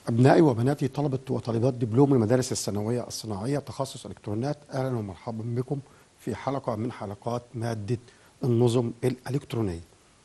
أبنائي وبناتي طلبة وطالبات دبلوم المدارس الثانوية الصناعية تخصص إلكترونات أهلا ومرحبا بكم في حلقة من حلقات مادة النظم الإلكترونية.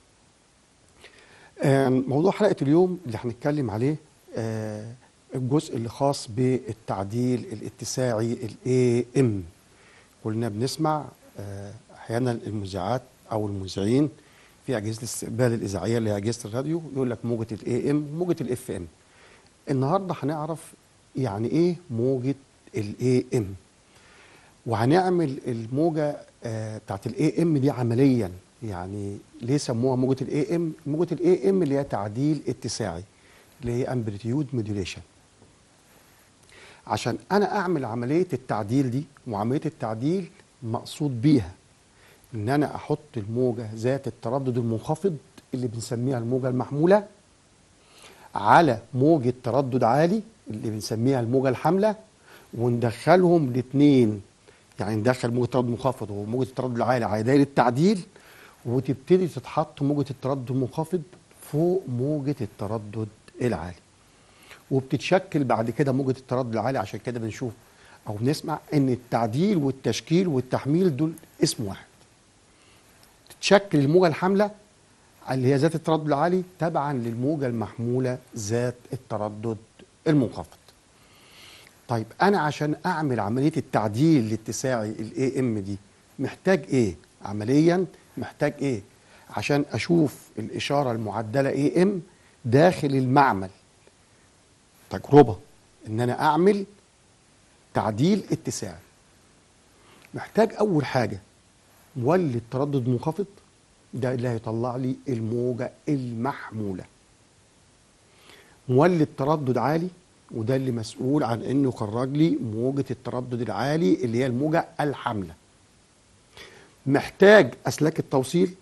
آه، موضوع حلقة اليوم اللي هنتكلم عليه آه، الجزء اللي خاص بالتعديل الاتساعي ال AM كلنا بنسمع آه، أحيانا المذيعات أو المذيعين في أجهزة الاستقبال الإذاعية اللي هي أجهزة الراديو يقول لك موجة ال AM وموجة ال FM. النهارده هنعرف يعني ايه موجة الاي ام وهنعمل الموجة آه بتاعت الاي ام دي عمليا يعني ليه سموها موجة الاي ام موجة الاي ام اللي هي تعديل اتساعي اللي هي امبليتيود موديوليشن عشان انا اعمل عملية التعديل دي وعملية التعديل مقصود بيها ان انا احط الموجة ذات التردد المنخفض اللي بنسميها الموجة المحمولة على موجة تردد عالي اللي بنسميها الموجة الحاملة وندخلهم الاثنين يعني ندخل موجة تردد منخفض وموجة التردد العالي على دايرة التعديل وتبتدي تتحط موجة التردد المنخفض فوق موجة التردد العالي وبتتشكل بعد كده موجة التردد العالي عشان كده بنشوف أو بنسمع إن التعديل والتشكيل والتحميل دول اسم واحد تتشكل الموجة الحاملة اللي هي ذات التردد العالي تبعا للموجة المحمولة ذات التردد المنخفض طيب أنا عشان أعمل عملية التعديل الاتساعي الاي ام دي محتاج إيه؟ عمليا محتاج إيه؟ عشان أشوف الإشارة المعدلة اي ام داخل المعمل تجربة إن أنا أعمل تعديل اتساعي محتاج أول حاجة مولد تردد منخفض ده اللي هيطلع لي الموجة المحمولة مولد تردد عالي وده اللي مسؤول عن انه يخرج لي موجة التردد العالي اللي هي الموجة الحاملة محتاج اسلاك التوصيل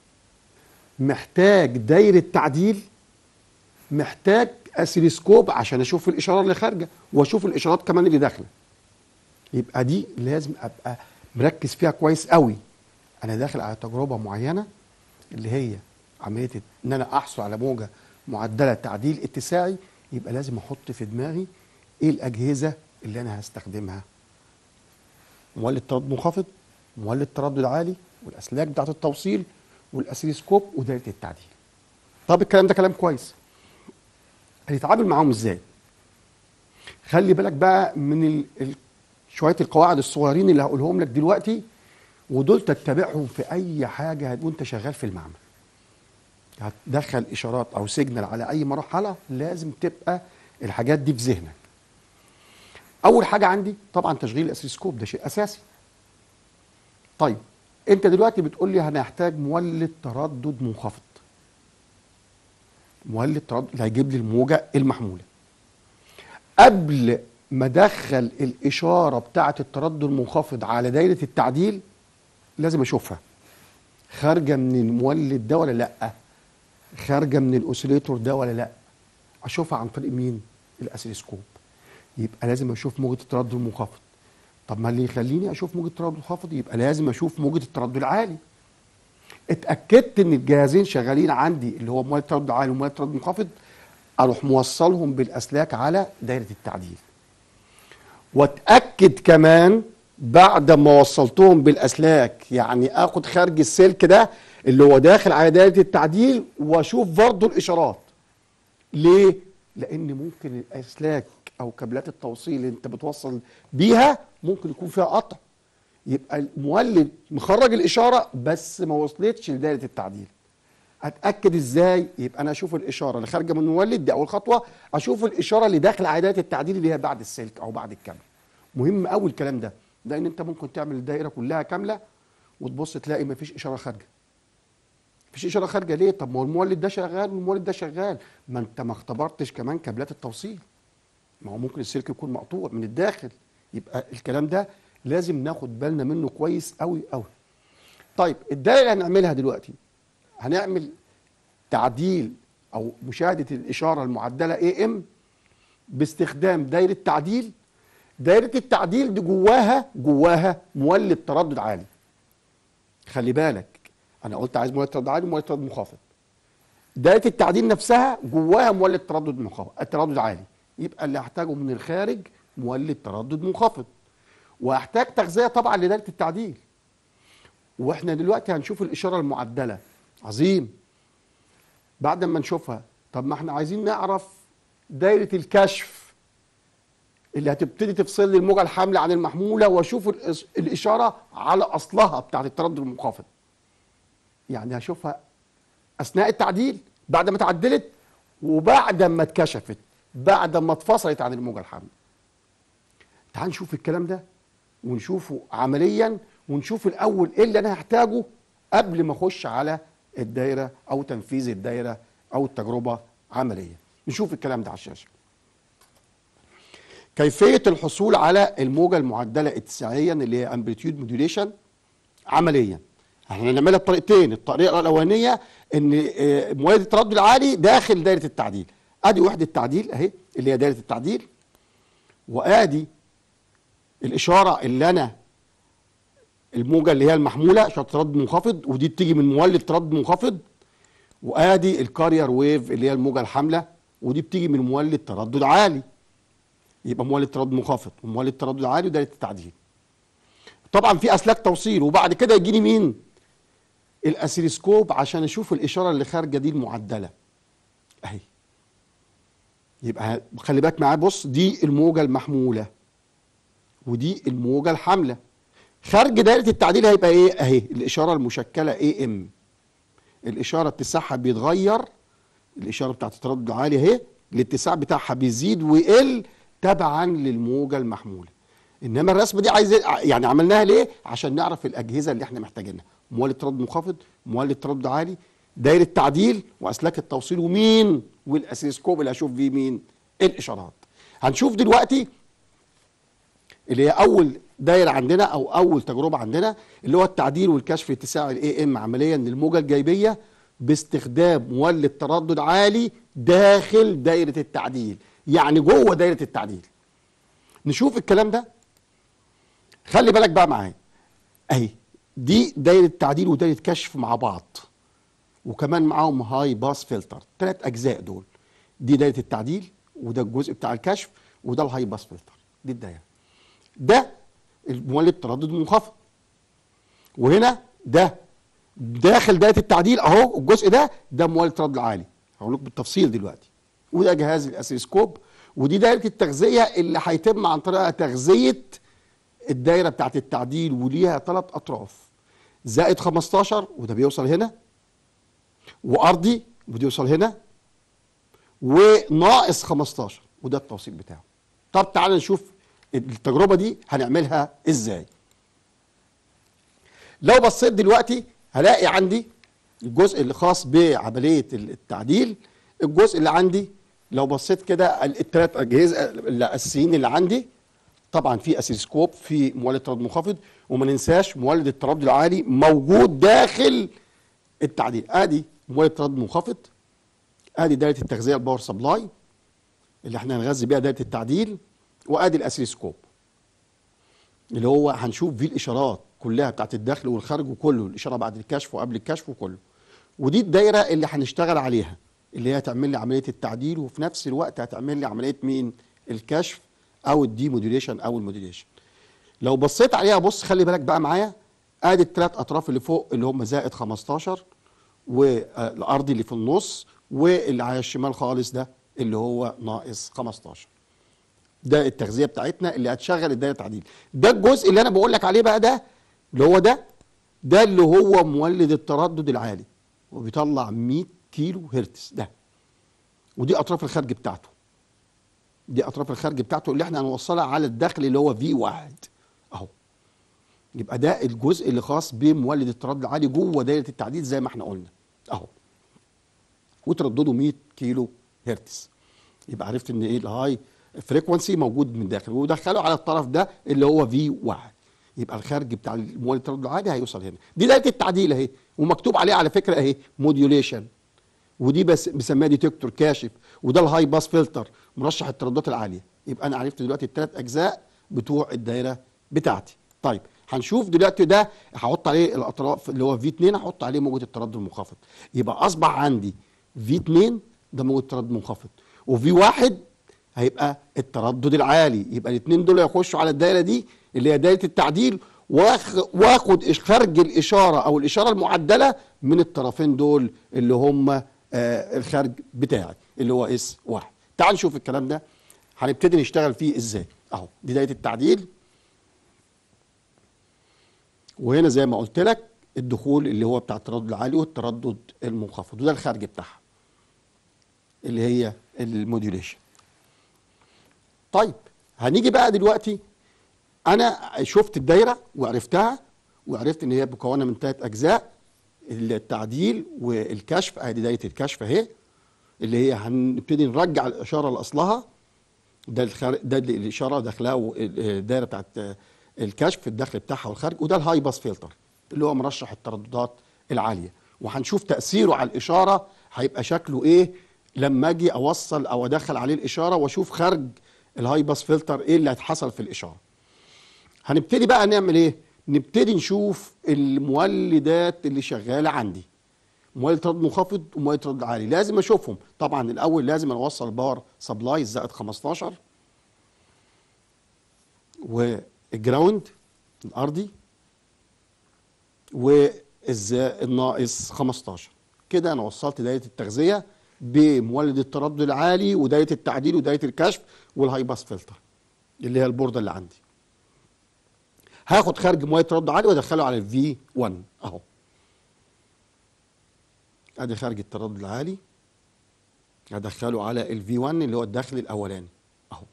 محتاج دايرة تعديل محتاج اسيلسكوب عشان اشوف الاشارة اللي خارجة واشوف الاشارات كمان اللي داخلة يبقى دي لازم ابقى مركز فيها كويس قوي انا داخل على تجربة معينة اللي هي عمليه ان انا احصل على موجه معدله تعديل اتساعي يبقى لازم احط في دماغي ايه الاجهزه اللي انا هستخدمها مولد تردد منخفض مولد تردد عالي والاسلاك بتاعت التوصيل والاسيلسكوب ودايره التعديل طب الكلام ده كلام كويس هنتعامل معاهم ازاي خلي بالك بقى من ال... ال... شويه القواعد الصغيرين اللي هقولهم لك دلوقتي ودول تتبعهم في اي حاجه وانت شغال في المعمل هتدخل اشارات او سيجنال على اي مرحله لازم تبقى الحاجات دي في ذهنك اول حاجه عندي طبعا تشغيل الاسيسكوب ده شيء اساسي طيب انت دلوقتي بتقول لي هنحتاج مولد تردد منخفض مولد تردد اللي هيجيب لي الموجه المحموله قبل ما ادخل الاشاره بتاعه التردد المنخفض على دايره التعديل لازم اشوفها خارجه من المولد ده ولا لا خارجه من الاوسيليتور ده ولا لا اشوفها عن طريق مين الاسيلسكوب يبقى لازم اشوف موجه التردد المنخفض طب ما اللي يخليني اشوف موجه التردد المنخفض يبقى لازم اشوف موجه التردد العالي اتاكدت ان الجهازين شغالين عندي اللي هو مولد التردد العالي ومولد التردد المنخفض اروح موصلهم بالاسلاك على دايره التعديل واتاكد كمان بعد ما وصلتهم بالاسلاك يعني اخد خارج السلك ده اللي هو داخل على دايره التعديل واشوف برضه الاشارات ليه لان ممكن الاسلاك او كابلات التوصيل اللي انت بتوصل بيها ممكن يكون فيها قطع يبقى المولد مخرج الاشاره بس ما وصلتش لدايره التعديل اتاكد ازاي يبقى انا اشوف الاشاره اللي خارجه من المولد دي اول خطوه اشوف الاشاره اللي داخله على دايره التعديل اللي هي بعد السلك او بعد الكابل مهم قوي الكلام ده لان انت ممكن تعمل الدائره كلها كامله وتبص تلاقي مفيش اشاره خارجه مفيش اشاره خارجه ليه طب ما هو المولد ده شغال والمولد ده شغال ما انت ما اختبرتش كمان كابلات التوصيل ما هو ممكن السلك يكون مقطوع من الداخل يبقى الكلام ده لازم ناخد بالنا منه كويس قوي قوي طيب الدائره اللي هنعملها دلوقتي هنعمل تعديل او مشاهده الاشاره المعدله اي ام باستخدام دايره تعديل دايره التعديل دي جواها جواها مولد تردد عالي خلي بالك انا قلت عايز مولد تردد عالي ومولد تردد منخفض دايره التعديل نفسها جواها مولد تردد منخفض التردد عالي يبقى اللي هحتاجه من الخارج مولد تردد منخفض وهحتاج تغذيه طبعا لدايره التعديل واحنا دلوقتي هنشوف الاشاره المعدله عظيم بعد ما نشوفها طب ما احنا عايزين نعرف دايره الكشف اللي هتبتدي تفصل لي الموجه الحامله عن المحموله واشوف الإش- الاشاره على اصلها بتاعت التردد المنخفض يعني هشوفها اثناء التعديل بعد ما اتعدلت وبعد ما اتكشفت بعد ما اتفصلت عن الموجه الحامله تعال نشوف الكلام ده ونشوفه عمليا ونشوف الاول ايه اللي انا هحتاجه قبل ما اخش على الدايره او تنفيذ الدايره او التجربه عمليا نشوف الكلام ده على الشاشه كيفيه الحصول على الموجه المعدله اتساعيا اللي هي امبليتيود موديوليشن عمليا احنا هنعملها بطريقتين الطريقه الاولانيه ان آه، مولد التردد العالي داخل دايره التعديل ادي وحده تعديل اهي اللي هي دايره التعديل وادي الاشاره اللي انا الموجه اللي هي المحموله اشاره تردد منخفض ودي بتيجي من مولد تردد منخفض وادي الكارير ويف اللي هي الموجه الحامله ودي بتيجي من مولد تردد عالي يبقى مولد تردد منخفض ومولد تردد عالي ودايره التعديل طبعا في اسلاك توصيل وبعد كده يجيني مين الاسيلسكوب عشان اشوف الاشاره اللي خارجه دي المعدله اهي يبقى خلي بالك معايا بص دي الموجه المحموله ودي الموجه الحامله خارج دايره التعديل هيبقى ايه اهي الاشاره المشكله اي ام الاشاره اتساعها بيتغير الاشاره بتاعت التردد العالي اهي الاتساع بتاعها بيزيد ويقل تبعا للموجه المحموله انما الرسمه دي عايز يعني عملناها ليه عشان نعرف الاجهزه اللي احنا محتاجينها مولد تردد منخفض مولد تردد عالي دايره تعديل واسلاك التوصيل ومين والاسيسكوب اللي هشوف فيه مين الاشارات هنشوف دلوقتي اللي هي اول دايره عندنا او اول تجربه عندنا اللي هو التعديل والكشف اتساع الاي ام عمليا للموجه الجايبيه باستخدام مولد تردد عالي داخل دايره التعديل يعني جوه دايره التعديل نشوف الكلام ده خلي بالك بقى معايا اهي دي دايره تعديل ودايره كشف مع بعض وكمان معاهم هاي باس فلتر ثلاث اجزاء دول دي دايره التعديل وده الجزء بتاع الكشف وده الهاي باس فلتر دي الدايره ده المولد تردد منخفض وهنا ده داخل دايره التعديل اهو الجزء ده ده مولد تردد عالي هقول لكم بالتفصيل دلوقتي وده جهاز الاسيسكوب ودي دايره التغذيه اللي هيتم عن طريقها تغذيه الدايره بتاعت التعديل وليها ثلاث اطراف زائد 15 وده بيوصل هنا وارضي وده يوصل هنا وناقص 15 وده التوصيل بتاعه طب تعالى نشوف التجربه دي هنعملها ازاي لو بصيت دلوقتي هلاقي عندي الجزء اللي خاص بعمليه التعديل الجزء اللي عندي لو بصيت كده الثلاث اجهزه الاساسيين اللي عندي طبعا في اسيسكوب في مولد تردد منخفض وما ننساش مولد التردد العالي موجود داخل التعديل ادي مولد تردد منخفض ادي دايره التغذيه الباور سبلاي اللي احنا هنغذي بيها دايره التعديل وادي الاسيسكوب اللي هو هنشوف فيه الاشارات كلها بتاعت الداخل والخارج وكله الاشاره بعد الكشف وقبل الكشف وكله ودي الدايره اللي هنشتغل عليها اللي هي هتعمل لي عمليه التعديل وفي نفس الوقت هتعمل لي عمليه مين الكشف او الدي موديوليشن او الموديوليشن لو بصيت عليها بص خلي بالك بقى معايا ادي الثلاث اطراف اللي فوق اللي هم زائد 15 والارضي اللي في النص واللي على الشمال خالص ده اللي هو ناقص 15 ده التغذيه بتاعتنا اللي هتشغل الدايره التعديل ده الجزء اللي انا بقول لك عليه بقى ده اللي هو ده ده اللي هو مولد التردد العالي وبيطلع 100 كيلو هرتز ده ودي اطراف الخارج بتاعته دي اطراف الخارج بتاعته اللي احنا هنوصلها على الداخل اللي هو في واحد اهو يبقى ده الجزء اللي خاص بمولد التردد العالي جوه دايره التعديل زي ما احنا قلنا اهو وتردده 100 كيلو هرتز يبقى عرفت ان ايه الهاي فريكونسي موجود من الداخل ودخله على الطرف ده اللي هو في واحد يبقى الخارج بتاع المولد التردد العالي هيوصل هنا دي دايره التعديل اهي ومكتوب عليها على فكره اهي موديوليشن ودي بس بسميها ديتكتور كاشف وده الهاي باس فلتر مرشح الترددات العاليه يبقى انا عرفت دلوقتي الثلاث اجزاء بتوع الدايره بتاعتي طيب هنشوف دلوقتي ده هحط عليه الاطراف اللي هو في 2 هحط عليه موجه التردد المنخفض يبقى اصبح عندي في 2 ده موجه التردد المنخفض وفي 1 هيبقى التردد العالي يبقى الاثنين دول يخشوا على الدايره دي اللي هي دايره التعديل واخ- واخد إش- خرج الاشاره او الاشاره المعدله من الطرفين دول اللي هم آه الخارج بتاعي اللي هو اس واحد تعال نشوف الكلام ده هنبتدي نشتغل فيه ازاي اهو دي دايره التعديل وهنا زي ما قلت لك الدخول اللي هو بتاع التردد العالي والتردد المنخفض وده الخارج بتاعها اللي هي الموديوليشن طيب هنيجي بقى دلوقتي انا شفت الدايره وعرفتها وعرفت ان هي مكونه من ثلاث اجزاء التعديل والكشف ادي دايره الكشف اهي اللي هي هنبتدي نرجع الاشاره لاصلها ده الخارج ده اللي الاشاره داخلها و- الدايره بتاعت الكشف الداخل بتاعها والخارج وده الهاي باس فلتر اللي هو مرشح الترددات العاليه وهنشوف تاثيره على الاشاره هيبقى شكله ايه لما اجي اوصل او ادخل عليه الاشاره واشوف خارج الهاي باس فلتر ايه اللي هيتحصل في الاشاره هنبتدي بقى نعمل ايه نبتدي نشوف المولدات اللي شغاله عندي مولد تردد منخفض ومولد تردد عالي لازم اشوفهم طبعا الاول لازم اوصل الباور سبلاي زائد 15 والجراوند الارضي والزا الناقص 15 كده انا وصلت دايره التغذيه بمولد التردد العالي ودايره التعديل ودايره الكشف والهاي باس فلتر اللي هي البورده اللي عندي هاخد خارج ميه تردد عالي وادخله على الفي 1 اهو ادي خارج التردد العالي هدخله على الفي 1 اللي هو الداخل الاولاني اهو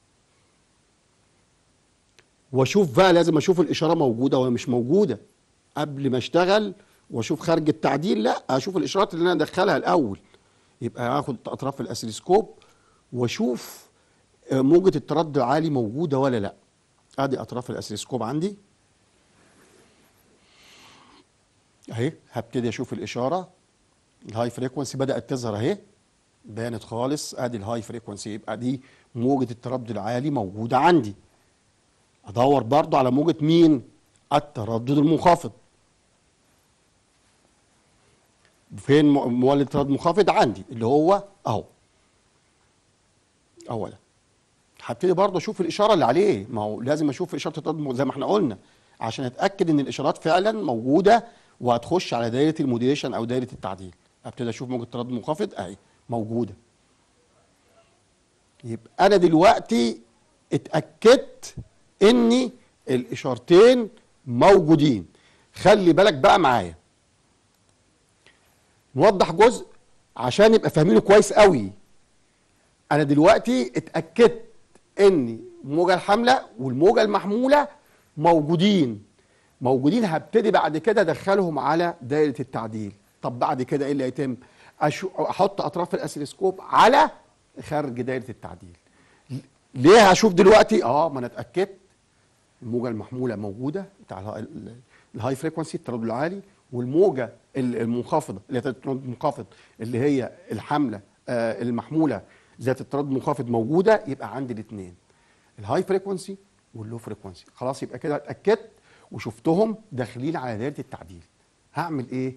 واشوف بقى لازم اشوف الاشاره موجوده ولا مش موجوده قبل ما اشتغل واشوف خارج التعديل لا اشوف الاشارات اللي انا ادخلها الاول يبقى هاخد اطراف الاسلسكوب واشوف آه، موجه التردد العالي موجوده ولا لا ادي اطراف الاسلسكوب عندي اهي هبتدي اشوف الاشاره الهاي فريكونسي بدات تظهر اهي بانت خالص ادي الهاي فريكونسي يبقى دي موجه التردد العالي موجوده عندي ادور برضو على موجه مين التردد المنخفض فين م- مولد التردد المنخفض عندي اللي هو اهو اولا هبتدي برضه اشوف الاشاره اللي عليه ما هو لازم اشوف اشاره التردد زي ما احنا قلنا عشان اتاكد ان الاشارات فعلا موجوده وهتخش على دايره الموديليشن او دايره التعديل ابتدي اشوف موجه التردد المنخفض اهي موجوده يبقى انا دلوقتي اتاكدت ان الاشارتين موجودين خلي بالك بقى معايا نوضح جزء عشان يبقى فاهمينه كويس قوي انا دلوقتي اتاكدت ان الموجه الحامله والموجه المحموله موجودين موجودين هبتدي بعد كده ادخلهم على دايره التعديل طب بعد كده ايه اللي هيتم أشو احط اطراف الاسلسكوب على خارج دايره التعديل ليه هشوف دلوقتي اه ما انا اتاكدت الموجه المحموله موجوده بتاع الها- ال- الهاي فريكونسي التردد العالي والموجه ال- المنخفضه اللي هي التردد المنخفض اللي هي الحامله آه المحموله ذات التردد المنخفض موجوده يبقى عندي الاثنين الهاي فريكونسي واللو فريكونسي خلاص يبقى كده اتاكدت وشفتهم داخلين على دايره التعديل هعمل ايه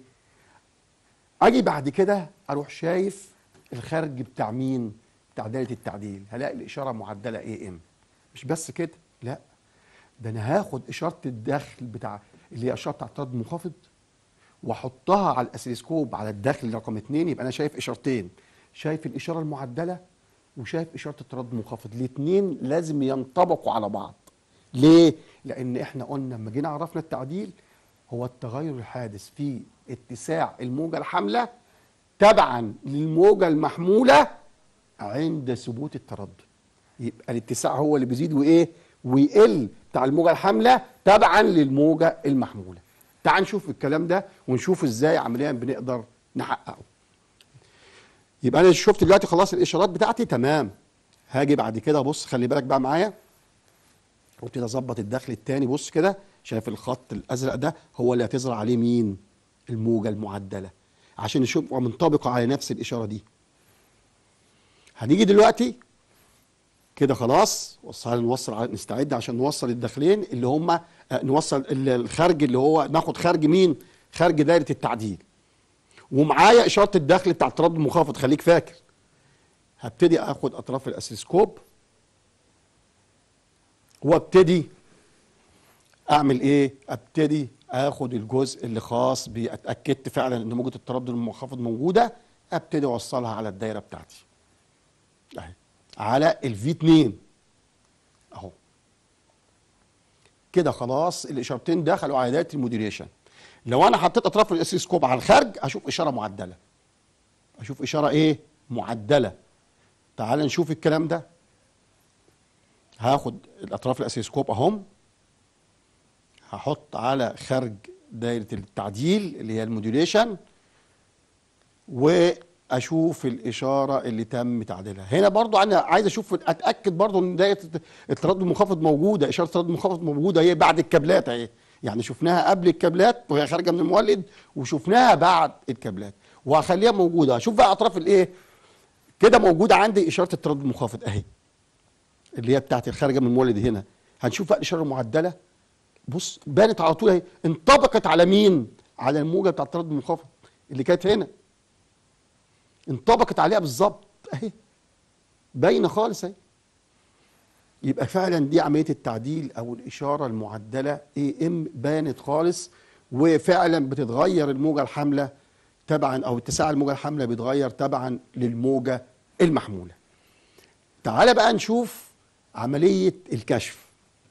اجي بعد كده اروح شايف الخارج بتاع مين بتاع دايره التعديل هلاقي الاشاره معدله اي ام مش بس كده لا ده انا هاخد اشاره الدخل بتاع اللي هي اشاره بتاع التردد المنخفض واحطها على الاسلسكوب على الدخل رقم اتنين يبقى انا شايف اشارتين شايف الاشاره المعدله وشايف اشاره التردد المنخفض الاثنين لازم ينطبقوا على بعض ليه لان احنا قلنا لما جينا عرفنا التعديل هو التغير الحادث في اتساع الموجه الحامله تبعا للموجه المحموله عند ثبوت التردد يبقى الاتساع هو اللي بيزيد وايه ويقل بتاع الموجه الحامله تبعا للموجه المحموله تعال نشوف الكلام ده ونشوف ازاي عمليا بنقدر نحققه يبقى انا شفت دلوقتي خلاص الاشارات بتاعتي تمام هاجي بعد كده بص خلي بالك بقى معايا وابتدي اظبط الدخل التاني بص كده شايف الخط الازرق ده هو اللي هتظهر عليه مين الموجه المعدله عشان نشوف منطبقه على نفس الاشاره دي هنيجي دلوقتي كده خلاص وصل نوصل على- نستعد عشان نوصل الداخلين اللي هم آه، نوصل ال- الخارج اللي هو ناخد خارج مين خارج دايره التعديل ومعايا اشاره الدخل بتاع التردد المنخفض خليك فاكر هبتدي اخد اطراف الاسلسكوب وابتدي اعمل ايه ابتدي اخد الجزء اللي خاص باتاكدت فعلا ان موجه التردد المنخفض موجوده ابتدي اوصلها على الدايره بتاعتي اهي على الفي 2 اهو كده خلاص الاشارتين دخلوا على دايره الموديليشن لو انا حطيت اطراف الاسيسكوب على الخارج اشوف اشاره معدله اشوف اشاره ايه معدله تعال نشوف الكلام ده هاخد الاطراف الاسيسكوب اهم هحط على خارج دايره التعديل اللي هي الموديوليشن واشوف الاشاره اللي تم تعديلها هنا برضو انا عايز اشوف اتاكد برضو ان دايره التردد المنخفض موجوده اشاره التردد المنخفض موجوده هي بعد الكابلات اهي يعني شفناها قبل الكابلات وهي خارجه من المولد وشفناها بعد الكابلات وهخليها موجوده اشوف بقى اطراف الايه كده موجوده عندي اشاره التردد المنخفض اهي اللي هي بتاعت الخارجه من المولد هنا هنشوف بقى الاشاره المعدله بص بانت على طول اهي انطبقت على مين على الموجه بتاعت التردد المنخفض اللي كانت هنا انطبقت عليها بالظبط اهي باينه خالص اهي يبقى فعلا دي عمليه التعديل او الاشاره المعدله اي ام بانت خالص وفعلا بتتغير الموجه الحامله تبعا او اتساع الموجه الحامله بيتغير تبعا للموجه المحموله تعال بقى نشوف عمليه الكشف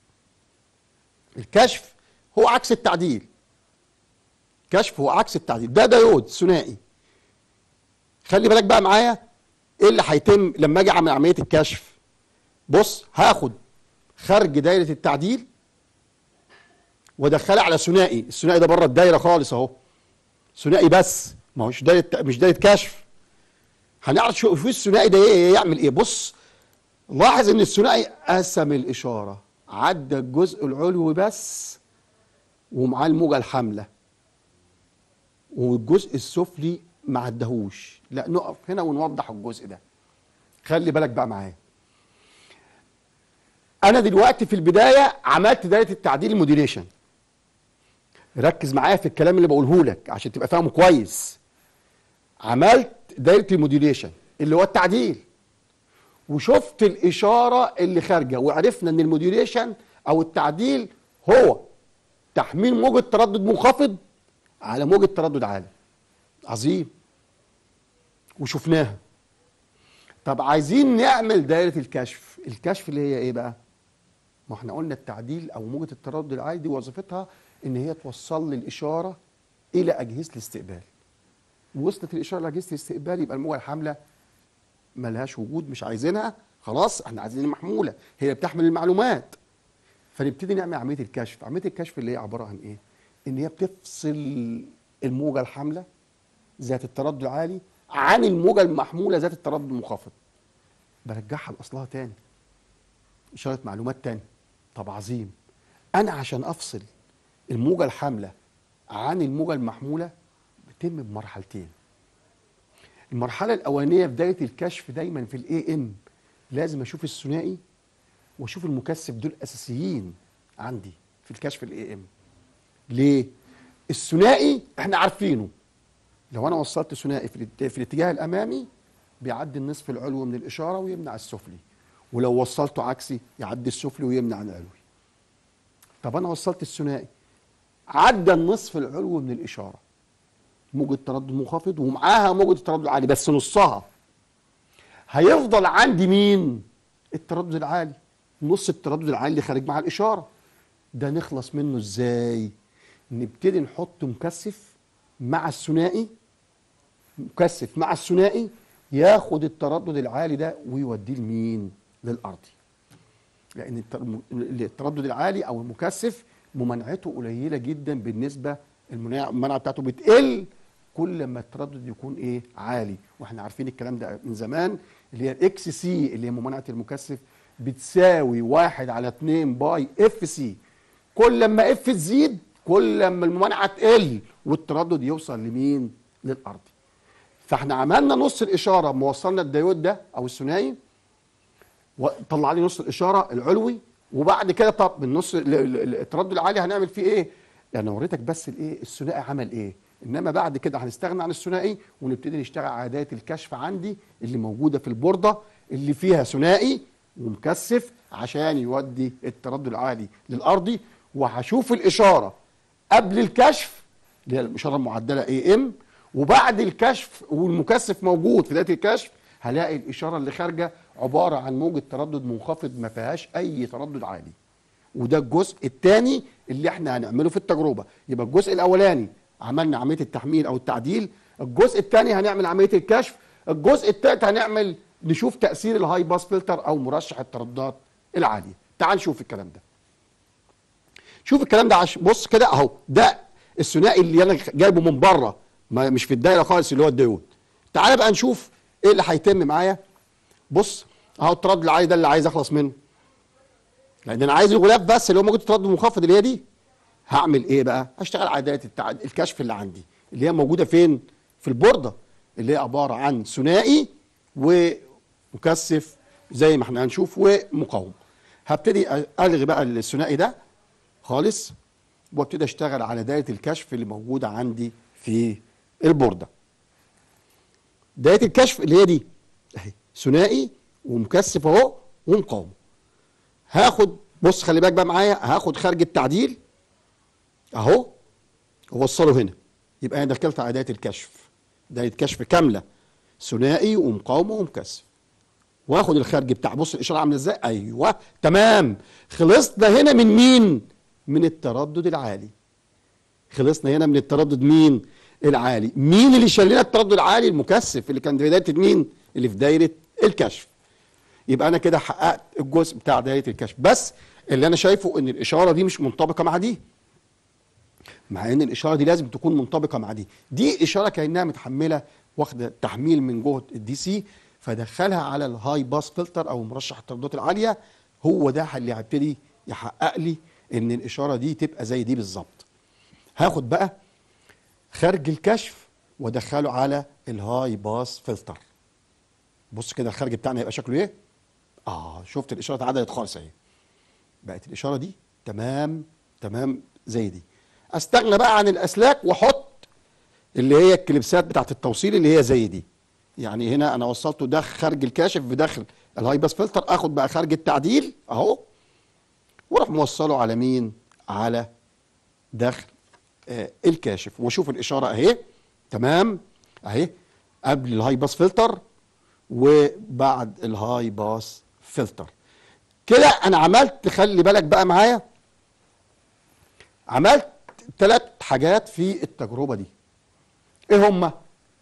الكشف هو عكس التعديل كشف هو عكس التعديل ده ديود ثنائي خلي بالك بقى معايا ايه اللي هيتم لما اجي اعمل عمليه الكشف بص هاخد خارج دايره التعديل وادخلها على ثنائي الثنائي ده بره الدايره خالص اهو ثنائي بس ما هوش دايره مش دايره كشف هنعرف شوف الثنائي ده ايه يعمل ايه بص لاحظ ان الثنائي قسم الاشاره عدى الجزء العلوي بس ومعاه الموجه الحامله والجزء السفلي ما عدهوش لا نقف هنا ونوضح الجزء ده خلي بالك بقى معايا انا دلوقتي في البدايه عملت دايره التعديل الموديليشن ركز معايا في الكلام اللي بقوله لك عشان تبقى فاهمه كويس عملت دايره الموديليشن اللي هو التعديل وشفت الاشاره اللي خارجه وعرفنا ان الموديوليشن او التعديل هو تحميل موجه تردد منخفض على موجه تردد عالي عظيم وشفناها طب عايزين نعمل دايره الكشف الكشف اللي هي ايه بقى ما احنا قلنا التعديل او موجه التردد العالي دي وظيفتها ان هي توصل لي الاشاره الى اجهزه الاستقبال وصلت الاشاره لاجهزه الاستقبال يبقى الموجه الحامله ملهاش وجود مش عايزينها خلاص احنا عايزين المحموله هي اللي بتحمل المعلومات فنبتدي نعمل عمليه الكشف عمليه الكشف اللي هي عباره عن ايه ان هي بتفصل الموجه الحامله ذات التردد العالي عن الموجه المحموله ذات التردد المنخفض برجعها لاصلها تاني اشاره معلومات تاني طب عظيم انا عشان افصل الموجه الحامله عن الموجه المحموله بتم بمرحلتين المرحله الاولانيه في بدايه الكشف دايما في الاي ام لازم اشوف الثنائي واشوف المكثف دول اساسيين عندي في الكشف الاي ام ليه الثنائي احنا عارفينه لو انا وصلت ثنائي في, في الاتجاه الامامي بيعدي النصف العلوي من الاشاره ويمنع السفلي ولو وصلته عكسي يعدي السفلي ويمنع العلوي طب انا وصلت الثنائي عدى النصف العلوي من الاشاره موجة تردد منخفض ومعاها موجة التردد العالي بس نصها هيفضل عندي مين التردد العالي نص التردد العالي اللي خارج مع الإشارة ده نخلص منه ازاي نبتدي نحط مكثف مع الثنائي مكثف مع الثنائي ياخد التردد العالي ده ويوديه لمين للأرضي لأن التردد العالي أو المكثف ممانعته قليلة جدا بالنسبة المناعة بتاعته بتقل كل ما التردد يكون ايه عالي واحنا عارفين الكلام ده من زمان اللي هي الاكس سي اللي هي ممانعه المكثف بتساوي واحد على 2 باي اف سي كل ما اف تزيد كل ما الممانعه تقل والتردد يوصل لمين للارض فاحنا عملنا نص الاشاره ما وصلنا الديود ده او الثنائي وطلع لي نص الاشاره العلوي وبعد كده طب من نص التردد العالي هنعمل فيه ايه يعني وريتك بس الايه الثنائي عمل ايه انما بعد كده هنستغنى عن الثنائي ونبتدي نشتغل على دايه الكشف عندي اللي موجوده في البورده اللي فيها ثنائي ومكثف عشان يودي التردد العالي للارضي وهشوف الاشاره قبل الكشف اللي هي الاشاره المعدله اي ام وبعد الكشف والمكثف موجود في بدايه الكشف هلاقي الاشاره اللي خارجه عباره عن موجه تردد منخفض ما فيهاش اي تردد عالي وده الجزء الثاني اللي احنا هنعمله في التجربه يبقى الجزء الاولاني عملنا عمليه التحميل او التعديل الجزء الثاني هنعمل عمليه الكشف الجزء الثالث هنعمل نشوف تاثير الهاي باس فلتر او مرشح الترددات العاليه تعال نشوف الكلام ده شوف الكلام ده عش... بص كده اهو ده الثنائي اللي انا جايبه من بره ما مش في الدايره خالص اللي هو الديود تعال بقى نشوف ايه اللي هيتم معايا بص اهو التردد العالي ده اللي عايز اخلص منه لان انا عايز الغلاف بس اللي هو موجود التردد المنخفض اللي هي دي هعمل ايه بقى هشتغل على دايره التع... الكشف اللي عندي اللي هي موجوده فين في البورده اللي هي عباره عن ثنائي ومكثف زي ما احنا هنشوف ومقاوم هبتدي الغي بقى الثنائي ده خالص وابتدي اشتغل على دايره الكشف اللي موجوده عندي في البورده دايره الكشف اللي هي دي اهي ثنائي ومكثف اهو ومقاوم هاخد بص خلي بالك بقى معايا هاخد خارج التعديل اهو ووصله هنا يبقى انا دخلت على دايره الكشف دايره كشف كامله ثنائي ومقاومه ومكثف واخد الخارج بتاع بص الاشاره عامله ازاي ايوه تمام خلصنا هنا من مين من التردد العالي خلصنا هنا من التردد مين العالي مين اللي شال لنا التردد العالي المكثف اللي كان في دايره مين اللي في دايره الكشف يبقى انا كده حققت الجزء بتاع دايره الكشف بس اللي انا شايفه ان الاشاره دي مش منطبقه مع دي مع ان الاشاره دي لازم تكون منطبقه مع دي دي اشاره كانها متحمله واخده تحميل من جهه الدي سي فدخلها على الهاي باس فلتر او مرشح الترددات العاليه هو ده اللي هيبتدي يحقق لي ان الاشاره دي تبقى زي دي بالظبط هاخد بقى خارج الكشف وادخله على الهاي باس فلتر بص كده الخارج بتاعنا هيبقى شكله ايه اه شفت الاشاره اتعدلت خالص اهي بقت الاشاره دي تمام تمام زي دي استغنى بقى عن الاسلاك واحط اللي هي الكليبسات بتاعت التوصيل اللي هي زي دي يعني هنا انا وصلته ده خارج الكاشف بداخل الهاي باس فلتر اخد بقى خارج التعديل اهو واروح موصله على مين على داخل آه الكاشف واشوف الاشاره اهي تمام اهي قبل الهاي باس فلتر وبعد الهاي باس فلتر كده انا عملت خلي بالك بقى معايا عملت ثلاث حاجات في التجربه دي ايه هما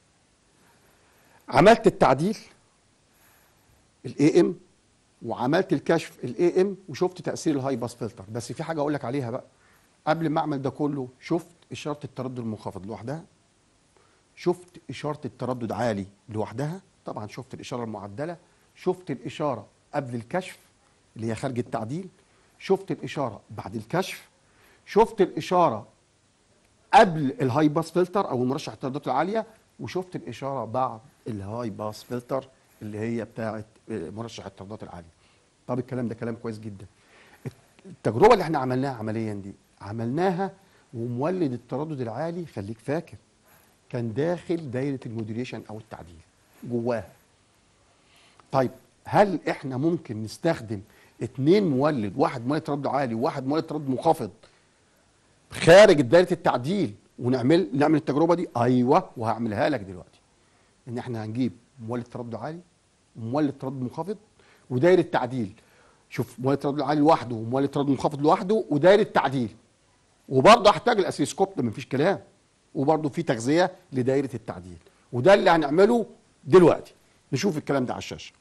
عملت التعديل الاي ام وعملت الكشف الاي ام وشفت تاثير الهاي باس فلتر بس في حاجه اقول لك عليها بقى قبل ما اعمل ده كله شفت اشاره التردد المنخفض لوحدها شفت اشاره التردد عالي لوحدها طبعا شفت الاشاره المعدله شفت الاشاره قبل الكشف اللي هي خارج التعديل شفت الاشاره بعد الكشف شفت الاشاره قبل الهاي باس فلتر او مرشح الترددات العاليه وشفت الاشاره بعد الهاي باس فلتر اللي هي بتاعه مرشح الترددات العاليه طب الكلام ده كلام كويس جدا التجربه اللي احنا عملناها عمليا دي عملناها ومولد التردد العالي خليك فاكر كان داخل دايره الموديوليشن او التعديل جواها طيب هل احنا ممكن نستخدم اتنين مولد واحد مولد تردد عالي وواحد مولد تردد منخفض خارج دايره التعديل ونعمل نعمل التجربه دي ايوه وهعملها لك دلوقتي ان احنا هنجيب مولد تردد عالي ومولد تردد منخفض ودايره تعديل شوف مولد تردد عالي لوحده ومولد تردد منخفض لوحده ودايره تعديل وبرضه هحتاج الاسيسكوب ده مفيش كلام وبرضه في تغذيه لدايره التعديل وده اللي هنعمله دلوقتي نشوف الكلام ده على الشاشه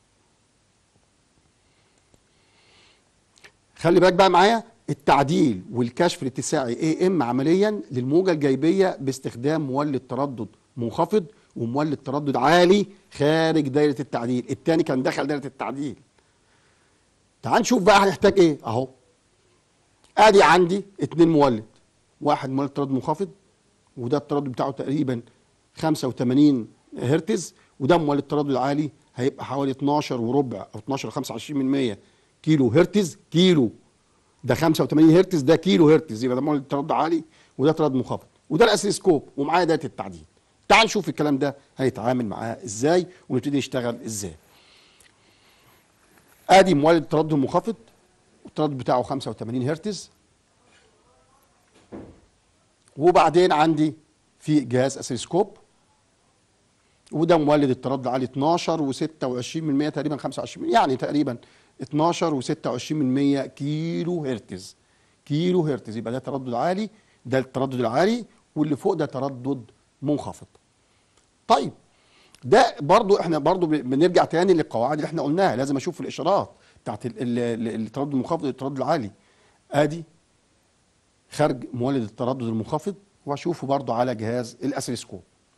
خلي بالك بقى معايا التعديل والكشف الاتساعي اي ام عمليا للموجه الجايبيه باستخدام مولد تردد منخفض ومولد تردد عالي خارج دايره التعديل الثاني كان دخل دايره التعديل تعال نشوف بقى هنحتاج ايه اهو ادي عندي اتنين مولد واحد مولد تردد منخفض وده التردد بتاعه تقريبا 85 هرتز وده مولد التردد العالي هيبقى حوالي 12 وربع او 12 25 من 100 كيلو هرتز كيلو ده 85 هرتز ده كيلو هرتز يبقى ده مولد تردد عالي وده تردد منخفض وده الاسيسكوب ومعايا داتا التعديل تعال نشوف الكلام ده هيتعامل معاه ازاي ونبتدي نشتغل ازاي ادي مولد التردد المنخفض التردد بتاعه 85 هرتز وبعدين عندي في جهاز اسيسكوب وده مولد التردد العالي 12 و26 من 100 تقريبا 25 يعني تقريبا 12 و26 من 100 كيلو هرتز كيلو هرتز يبقى ده تردد عالي ده التردد العالي واللي فوق ده تردد منخفض طيب ده برضو احنا برضو بنرجع تاني للقواعد اللي احنا قلناها لازم اشوف الاشارات بتاعت التردد المنخفض والتردد العالي ادي خارج مولد التردد المنخفض واشوفه برضو على جهاز الاسيسكوب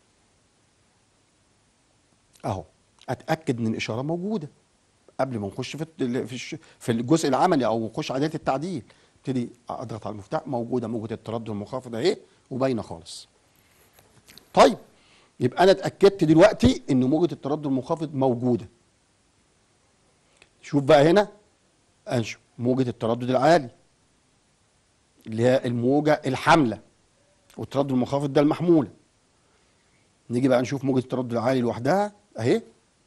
اهو اتاكد ان الاشاره موجوده قبل ما نخش في في الجزء العملي او نخش عمليه التعديل ابتدي اضغط على المفتاح موجوده موجه التردد المنخفض اهي وباينه خالص طيب يبقى انا اتاكدت دلوقتي ان موجه التردد المنخفض موجوده شوف بقى هنا انشوف موجه التردد العالي اللي هي الموجه الحامله والتردد المنخفض ده المحموله نيجي بقى نشوف موجه التردد العالي لوحدها اهي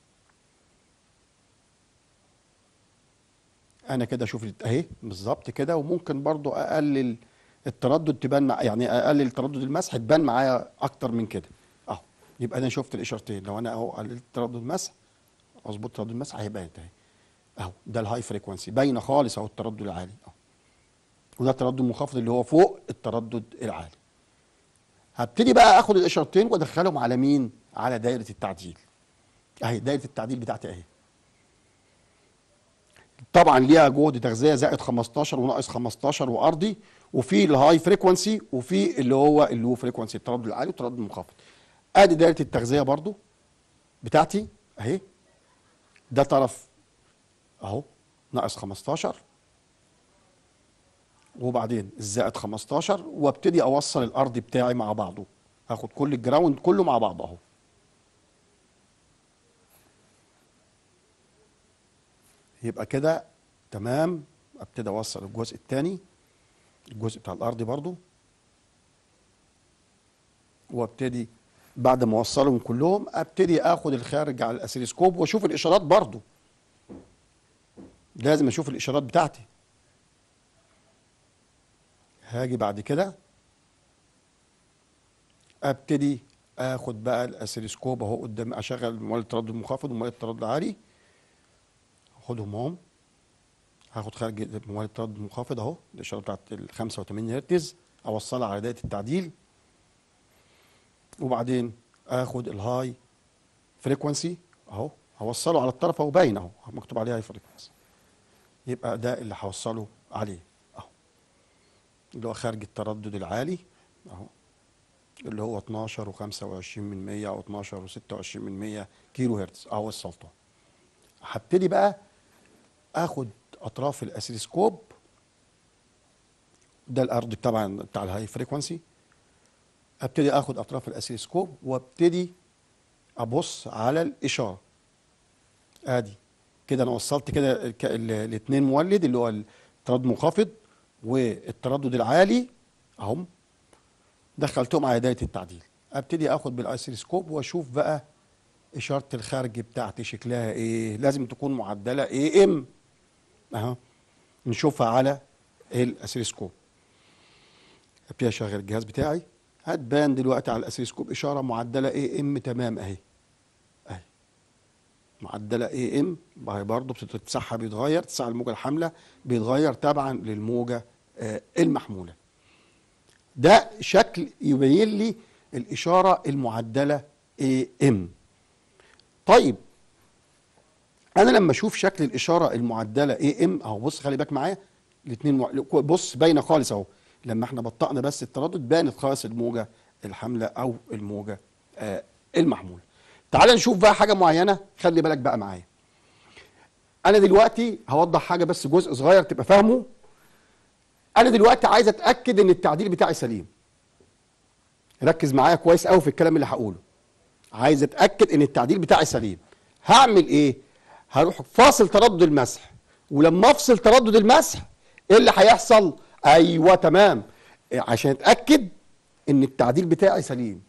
انا كده اشوف اهي بالظبط كده وممكن برضو اقلل التردد تبان مع يعني اقلل تردد المسح تبان معايا اكتر من كده اهو يبقى انا شفت الاشارتين لو انا اهو قللت تردد المسح اظبط تردد المسح هيبان اهي اهو ده الهاي فريكوانسي باينه خالص اهو التردد العالي اهو وده التردد المنخفض اللي هو فوق التردد العالي هبتدي بقى اخد الاشارتين وادخلهم على مين على دايره التعديل اهي دايره التعديل بتاعتي اهي طبعا ليها جهد تغذيه زائد 15 وناقص 15 وارضي وفي الهاي فريكوانسي وفي اللي هو اللو فريكوانسي التردد العالي والتردد المنخفض ادي دايره التغذيه برضو بتاعتي اهي ده طرف اهو ناقص 15 وبعدين الزائد 15 وابتدي اوصل الارض بتاعي مع بعضه هاخد كل الجراوند كله مع بعضه اهو يبقى كده تمام ابتدي اوصل الجزء الثاني الجزء بتاع الارض برضو وابتدي بعد ما اوصلهم كلهم ابتدي اخد الخارج على الاسيلسكوب واشوف الاشارات برضو لازم اشوف الاشارات بتاعتي هاجي بعد كده ابتدي اخد بقى الاسيلسكوب اهو قدامي اشغل مواد التردد المنخفض ومواد التردد العالي اخدهم اهم هاخد خارج مواد التردد المنخفض اهو الاشاره بتاعت ال 85 هرتز اوصلها على دايه التعديل وبعدين اخد الهاي فريكوانسي اهو هوصله على الطرف اهو باين اهو مكتوب عليه هاي فريكوانسي يبقى ده اللي هوصله عليه اهو اللي هو خارج التردد العالي اهو اللي هو 12 و25 من 100 او 12 و26 من 100 كيلو هرتز اهو وصلته هبتدي بقى اخد اطراف الاسيلسكوب ده الارض طبعا بتاع الهاي فريكوانسي ابتدي اخد اطراف الاسيلسكوب وابتدي ابص على الاشاره ادي كده انا وصلت كده الاثنين مولد اللي هو التردد المنخفض والتردد العالي اهم دخلتهم على دايره التعديل ابتدي اخد بالاسيلسكوب واشوف بقى اشاره الخارج بتاعتي شكلها ايه لازم تكون معدله اي ام اهو نشوفها على الاسيلسكوب ابتدي اشغل الجهاز بتاعي هتبان دلوقتي على الاسيلسكوب اشاره معدله اي ام تمام اهي اهي معدله اي ام برضه بتتسحب بيتغير اتساع الموجه الحامله بيتغير تبعا للموجه آه المحموله ده شكل يبين لي الاشاره المعدله اي ام طيب انا لما اشوف شكل الاشاره المعدله اي ام اهو بص خلي بالك معايا الاثنين بص باينه خالص اهو لما احنا بطأنا بس التردد بانت خالص الموجه الحامله او الموجه آه المحموله تعال نشوف بقى حاجه معينه خلي بالك بقى معايا انا دلوقتي هوضح حاجه بس جزء صغير تبقى فاهمه انا دلوقتي عايز اتاكد ان التعديل بتاعي سليم ركز معايا كويس قوي في الكلام اللي هقوله عايز اتاكد ان التعديل بتاعي سليم هعمل ايه هروح فاصل تردد المسح ولما افصل تردد المسح ايه اللي هيحصل ايوه تمام عشان اتاكد ان التعديل بتاعي سليم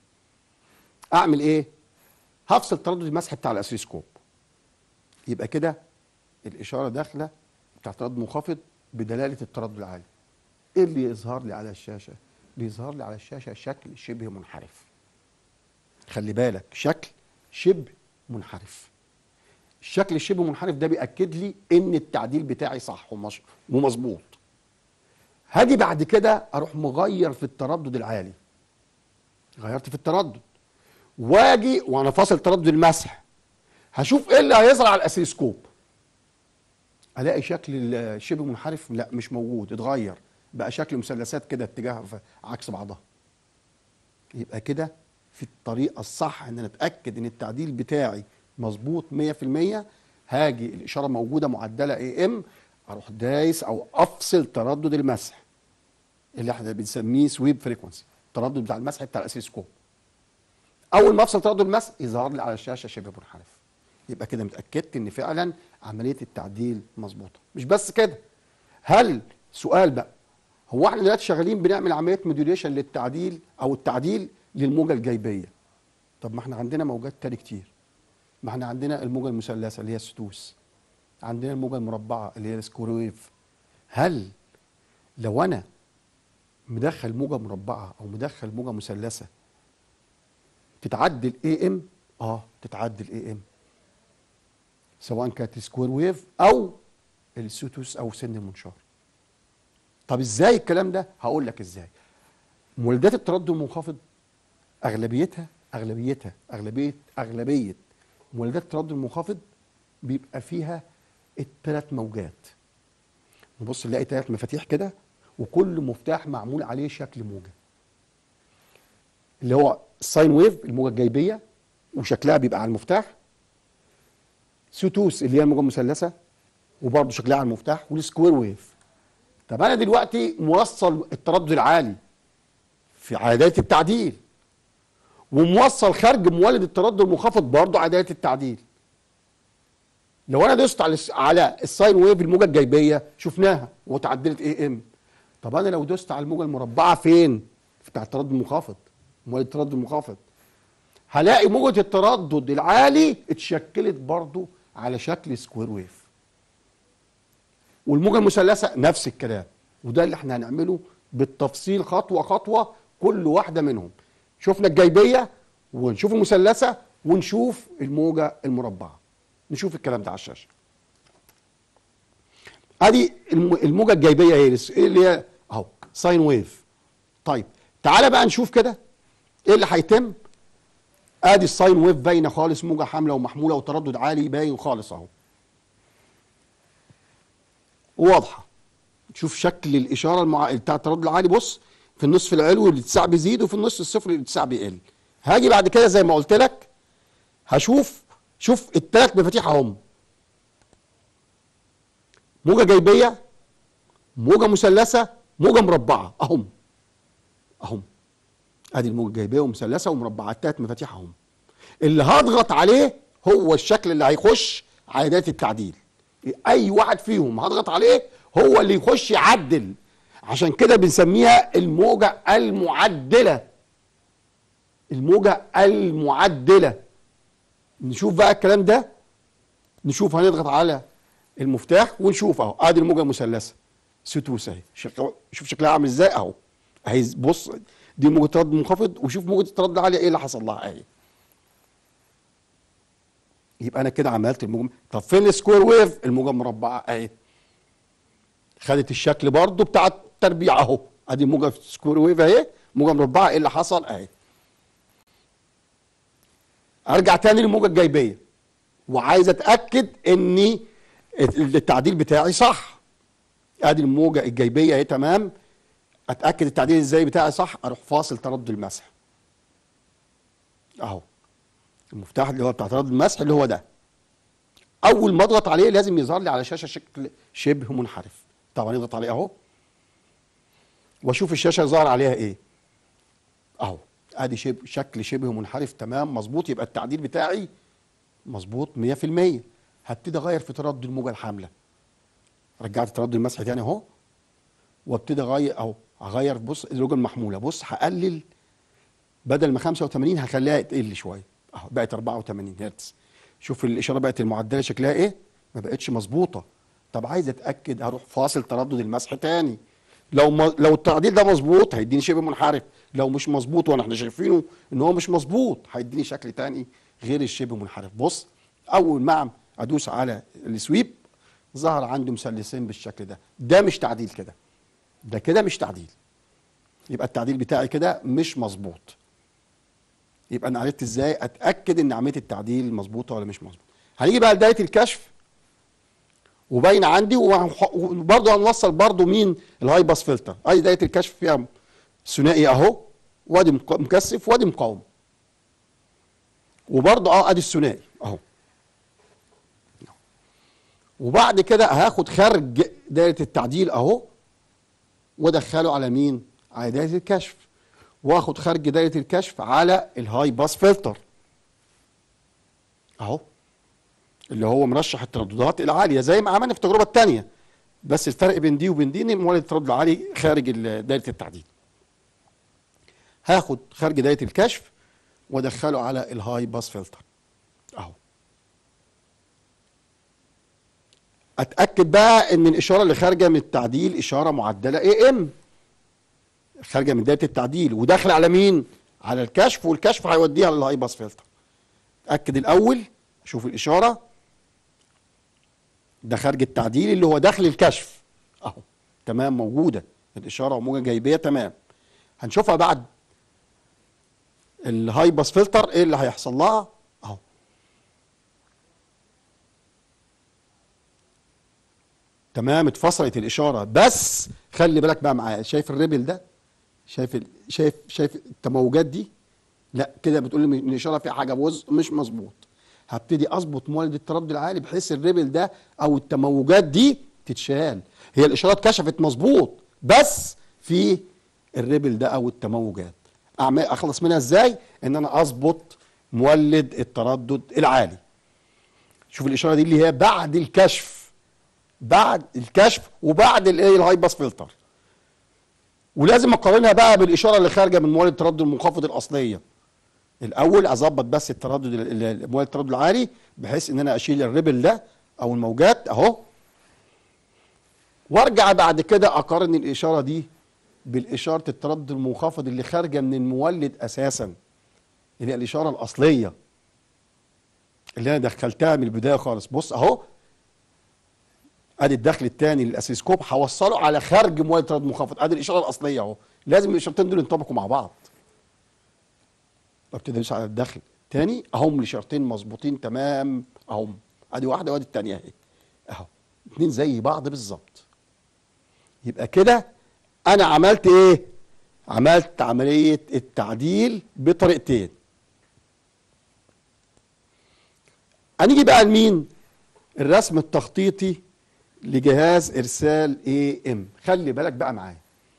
اعمل ايه هفصل تردد المسح بتاع الاسيسكوب يبقى كده الاشاره داخله بتاع تردد منخفض بدلاله التردد العالي ايه اللي يظهر لي على الشاشه بيظهر لي على الشاشه شكل شبه منحرف خلي بالك شكل شبه منحرف الشكل الشبه منحرف ده بياكد لي ان التعديل بتاعي صح ومش- ومظبوط هاجي بعد كده اروح مغير في التردد العالي غيرت في التردد واجي وانا فاصل تردد المسح هشوف ايه اللي هيظهر على الاسيسكوب الاقي شكل الشبه منحرف لا مش موجود اتغير بقى شكل مثلثات كده اتجاه ف- عكس بعضها يبقى كده في الطريقه الصح ان انا اتاكد ان التعديل بتاعي مظبوط 100% هاجي الاشاره موجوده معدله اي ام اروح دايس او افصل تردد المسح اللي احنا بنسميه سويب فريكونسي التردد بتاع المسح بتاع الاسيسكوب اول ما افصل تردد المسح يظهر لي على الشاشه شبه منحرف يبقى كده متاكدت ان فعلا عمليه التعديل مظبوطه مش بس كده هل سؤال بقى هو احنا دلوقتي شغالين بنعمل عمليه موديوليشن للتعديل او التعديل للموجه الجايبيه طب ما احنا عندنا موجات تاني كتير ما احنا عندنا الموجه المثلثه اللي هي السدوس عندنا الموجه المربعه اللي هي السكوير ويف هل لو انا مدخل موجه مربعه او مدخل موجه مثلثه تتعدل اي ام اه تتعدل اي ام سواء كانت سكوير ويف او السوتوس او سن المنشار طب ازاي الكلام ده هقول لك ازاي مولدات التردد المنخفض اغلبيتها اغلبيتها اغلبيه اغلبيه مولدات التردد المنخفض بيبقى فيها الثلاث موجات نبص نلاقي ثلاث مفاتيح كده وكل مفتاح معمول عليه شكل موجه اللي هو الساين ويف الموجه الجايبيه وشكلها بيبقى على المفتاح سوتوس اللي هي الموجه المثلثه وبرضه شكلها على المفتاح والسكوير ويف طب انا دلوقتي موصل التردد العالي في عادات التعديل وموصل خارج مولد التردد المنخفض برضه عادات التعديل لو انا دوست على الس- على الساين ويف الموجه الجايبيه شفناها وتعدلت اي ام طب انا لو دوست على الموجه المربعه فين بتاع التردد المنخفض مولد التردد المنخفض هلاقي موجه التردد العالي اتشكلت برضه على شكل سكوير ويف والموجه المثلثه نفس الكلام وده اللي احنا هنعمله بالتفصيل خطوه خطوه كل واحده منهم شفنا الجايبيه ونشوف المثلثه ونشوف الموجه المربعه نشوف الكلام ده على الشاشه ادي الم- الموجه الجايبيه ايه ايه اللي هي اهو ساين ويف طيب تعالى بقى نشوف كده ايه اللي هيتم ادي الساين ويف باينه خالص موجه حامله ومحموله وتردد عالي باين خالص اهو واضحه شوف شكل الاشاره المع... بتاع التردد العالي بص في النصف العلوي الاتساع بيزيد وفي النص السفلي الاتساع بيقل هاجي بعد كده زي ما قلت لك هشوف شوف الثلاث مفاتيح اهم موجه جايبيه موجه مثلثه موجه مربعه اهم اهم ادي الموجه الجايبيه ومثلثه ومربعه الثلاث مفاتيح اهم اللي هضغط عليه هو الشكل اللي هيخش عادات التعديل اي واحد فيهم هضغط عليه هو اللي يخش يعدل عشان كده بنسميها الموجة المعدلة الموجة المعدلة نشوف بقى الكلام ده نشوف هنضغط على المفتاح ونشوف اهو ادي الموجة المثلثة سيتوس اهي شك- شوف شكلها عامل ازاي اهو اهي بص دي موجة تردد منخفض وشوف موجة التردد العالية ايه اللي حصل لها اهي يبقى انا كده عملت الموجة طب فين السكوير ويف الموجة المربعة اهي خدت الشكل برضو بتاع التربيع اهو ادي موجة سكوير ويف اهي موجة مربعة ايه اللي حصل اهي ارجع تاني للموجة الجايبية وعايز اتاكد ان التعديل بتاعي صح ادي الموجة الجايبية اهي تمام اتاكد التعديل ازاي بتاعي صح اروح فاصل تردد المسح اهو المفتاح اللي هو بتاع تردد المسح اللي هو ده اول ما اضغط عليه لازم يظهر لي على شاشه شكل شبه منحرف طبعا اضغط عليه اهو واشوف الشاشه ظهر عليها ايه اهو ادي شبه شكل شبه منحرف تمام مظبوط يبقى التعديل بتاعي مظبوط 100% هبتدي اغير في تردد الموجه الحامله رجعت تردد المسح تاني اهو وابتدي اغير اهو هغير بص اللوجه المحموله بص هقلل بدل ما 85 هخليها تقل شويه اهو بقت 84 هرتز شوف الاشاره بقت المعدله شكلها ايه ما بقتش مظبوطه طب عايز اتاكد هروح فاصل تردد المسح تاني لو ما لو التعديل ده مظبوط هيديني شبه منحرف لو مش مظبوط وانا احنا شايفينه ان هو مش مظبوط هيديني شكل تاني غير الشبه منحرف بص اول ما ادوس على السويب ظهر عندي مثلثين بالشكل ده ده مش تعديل كده ده كده مش تعديل يبقى التعديل بتاعي كده مش مظبوط يبقى انا عرفت ازاي اتاكد ان عمليه التعديل مظبوطه ولا مش مظبوطه هنيجي بقى لدايه الكشف وباين عندي وبرضه هنوصل برضه مين الهاي باس فلتر اي دايه الكشف فيها ثنائي اهو وادي مكثف وادي مقاوم وبرضه اه ادي الثنائي اهو وبعد كده هاخد خارج دايره التعديل اهو وادخله على مين على دايره الكشف واخد خارج دايره الكشف على الهاي باس فلتر اهو اللي هو مرشح الترددات العاليه زي ما عملنا في التجربه الثانيه بس الفرق بين دي وبين دي ان مولد التردد العالي خارج دايره التعديل هاخد خارج دايره الكشف وادخله على الهاي باس فلتر اهو اتاكد بقى ان الاشاره اللي خارجه من التعديل اشاره معدله اي ام خارجه من دايره التعديل وداخله على مين على الكشف والكشف هيوديها للهاي باس فلتر اتاكد الاول اشوف الاشاره ده خارج التعديل اللي هو داخل الكشف اهو تمام موجوده الاشاره وموجه جايبيه تمام هنشوفها بعد الهاي باس فلتر ايه اللي هيحصل لها اهو تمام اتفصلت الاشاره بس خلي بالك بقى معايا شايف الريبل ده شايف ال... شايف شايف التموجات دي لا كده بتقول لي ان الاشاره فيها حاجه جزء مش مظبوط هبتدي اظبط مولد التردد العالي بحيث الريبل ده او التموجات دي تتشال هي الاشارات اتكشفت مظبوط بس في الريبل ده او التموجات اعمل اخلص منها ازاي ان انا اظبط مولد التردد العالي شوف الاشاره دي اللي هي بعد الكشف بعد الكشف وبعد الايه الهاي باس فلتر ولازم اقارنها بقى بالاشاره اللي خارجه من مولد التردد المنخفض الاصليه الاول اظبط بس التردد مولد التردد العالي بحيث ان انا اشيل الريبل ده او الموجات اهو وارجع بعد كده اقارن الاشاره دي بالاشاره التردد المنخفض اللي خارجه من المولد اساسا اللي هي الاشاره الاصليه اللي انا دخلتها من البدايه خالص بص اهو ادي الدخل الثاني للاسيسكوب هوصله على خارج مولد التردد المنخفض ادي الاشاره الاصليه اهو لازم الاشارتين دول ينطبقوا مع بعض ببتدي ادوس على الدخل تاني اهم الاشارتين مظبوطين تمام اهم ادي واحده وادي الثانيه اهي اهو اتنين زي بعض بالظبط يبقى كده انا عملت ايه عملت عمليه التعديل بطريقتين هنيجي بقى لمين الرسم التخطيطي لجهاز ارسال اي ام خلي بالك بقى معايا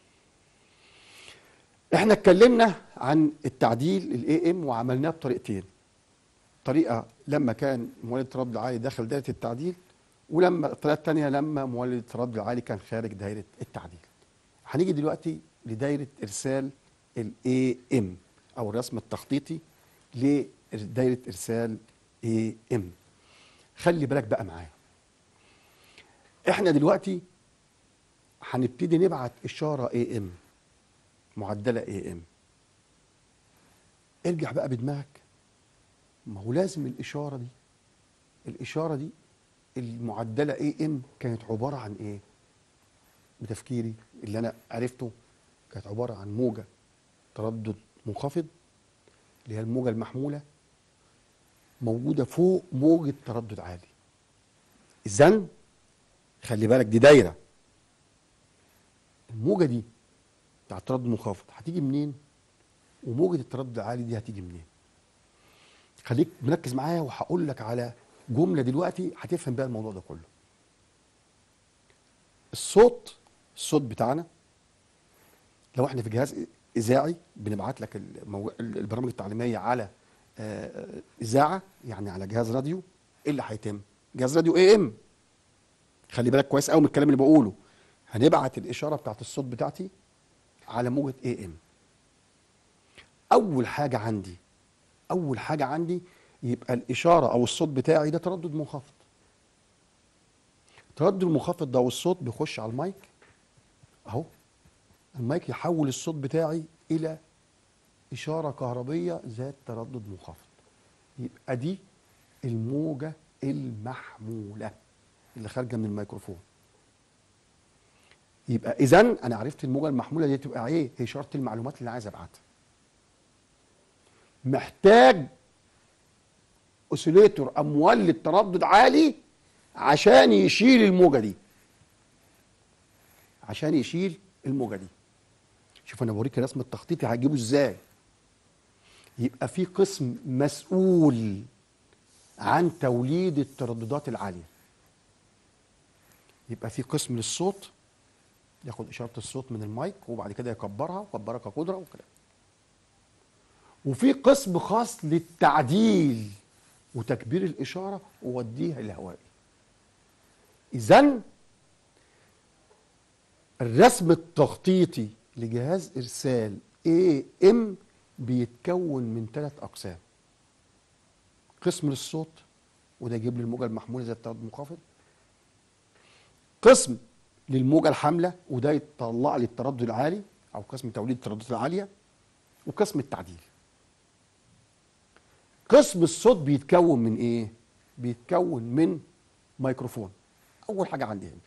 احنا اتكلمنا عن التعديل الاي ام وعملناه بطريقتين طريقه لما كان مولد التردد العالي داخل دايره التعديل ولما الطريقه الثانيه لما مولد التردد العالي كان خارج دايره التعديل هنيجي دلوقتي لدايره ارسال الاي ام او الرسم التخطيطي لدايره ارسال اي ام خلي بالك بقى معايا احنا دلوقتي هنبتدي نبعت اشاره اي ام معدله اي ام ارجع بقى بدماغك ما هو لازم الاشاره دي الاشاره دي المعدله اي ام كانت عباره عن ايه بتفكيري اللي انا عرفته كانت عباره عن موجه تردد منخفض اللي هي الموجه المحموله موجوده فوق موجه تردد عالي اذا خلي بالك دي دايره الموجه دي بتاع التردد المنخفض هتيجي منين وموجه التردد العالي دي هتيجي منين خليك مركز معايا وهقول لك على جمله دلوقتي هتفهم بيها الموضوع ده كله الصوت الصوت بتاعنا لو احنا في جهاز اذاعي بنبعت لك المو... البرامج التعليميه على اذاعه يعني على جهاز راديو ايه اللي هيتم جهاز راديو اي ام خلي بالك كويس قوي من الكلام اللي بقوله هنبعت الاشاره بتاعت الصوت بتاعتي على موجه اي ام اول حاجه عندي اول حاجه عندي يبقى الاشاره او الصوت بتاعي ده تردد منخفض التردد المنخفض ده والصوت بيخش على المايك اهو المايك يحول الصوت بتاعي الى اشاره كهربيه ذات تردد منخفض يبقى دي الموجه المحموله اللي خارجه من الميكروفون يبقى اذا انا عرفت الموجه المحموله دي تبقى ايه هي اشاره المعلومات اللي عايز ابعتها محتاج اوسيليتور او مولد تردد عالي عشان يشيل الموجه دي عشان يشيل الموجه دي شوف انا بوريك الرسم التخطيطي هجيبه ازاي يبقى في قسم مسؤول عن توليد الترددات العاليه يبقى في قسم للصوت ياخد اشاره الصوت من المايك وبعد كده يكبرها ويكبرها كقدره وكده وفي قسم خاص للتعديل وتكبير الاشاره ووديها الهوائي اذا الرسم التخطيطي لجهاز ارسال اي ام بيتكون من ثلاث اقسام قسم للصوت وده يجيب لي الموجه المحموله زي التردد المنخفض قسم للموجه الحامله وده يطلع لي التردد العالي او قسم توليد الترددات العاليه وقسم التعديل قسم الصوت بيتكون من ايه بيتكون من ميكروفون اول حاجه عندي هنا